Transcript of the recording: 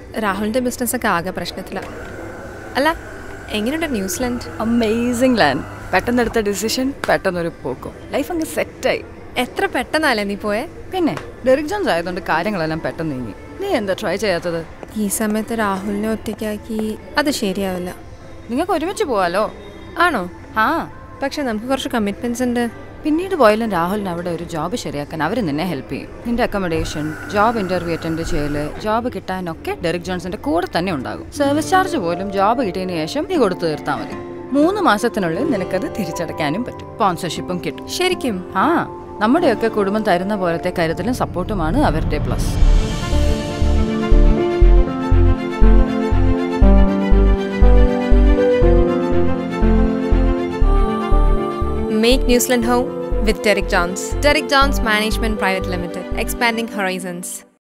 രാഹുലിൻ്റെ ബിസിനസ്സൊക്കെ ആകെ പ്രശ്നത്തിലാണ് അല്ല എങ്ങനെയുണ്ട് ന്യൂസിലൻഡ് അമേസിംഗ് ലാൻഡ് പെട്ടെന്നെടുത്ത ഡിസിഷൻ പെട്ടെന്നൊരു പോക്കും ലൈഫ് അങ്ങ് സെറ്റായി എത്ര പെട്ടെന്നല്ലേ നീ പോയെ പിന്നെ ഡെറിക് ജോൺസ് ആയതുകൊണ്ട് കാര്യങ്ങളെല്ലാം പെട്ടെന്ന് നീങ്ങി നീ എന്താ ട്രൈ ചെയ്യാത്തത് ഈ സമയത്ത് രാഹുലിനെ ഒറ്റയ്ക്കാക്കി അത് ശരിയാവില്ല നിങ്ങൾക്ക് ഒരുമിച്ച് പോവാലോ ആണോ ആ പക്ഷെ നമുക്ക് കുറച്ച് കമ്മിറ്റ്മെന്റ്സ് ഉണ്ട് പിന്നീട് പോയാലും രാഹുലിന് അവിടെ ഒരു ജോബ് ശരിയാക്കാൻ അവർ നിന്നെ ഹെൽപ്പ് ചെയ്യും നിന്റെ അക്കോമഡേഷൻ ജോബ് ഇന്റർവ്യൂ അറ്റൻഡ് ചെയ്യല് ജോബ് കിട്ടാനൊക്കെ ഡെറിക് ജോൺസിന്റെ കൂടെ തന്നെ ഉണ്ടാകും സർവീസ് ചാർജ് പോലും ജോബ് കിട്ടിയതിന് ശേഷം നീ കൊടുത്തു തീർത്താൽ മതി മൂന്ന് മാസത്തിനുള്ളിൽ നിനക്കത് തിരിച്ചടയ്ക്കാനും പറ്റും സ്പോൺസർഷിപ്പും കിട്ടും ശരിക്കും ആ നമ്മുടെയൊക്കെ കുടുംബം തരുന്ന പോലത്തെ കരുതലും സപ്പോർട്ടുമാണ് അവരുടെ plus Make New Zealand home with Derek Johns. Derek Johns Management Private Limited, expanding horizons.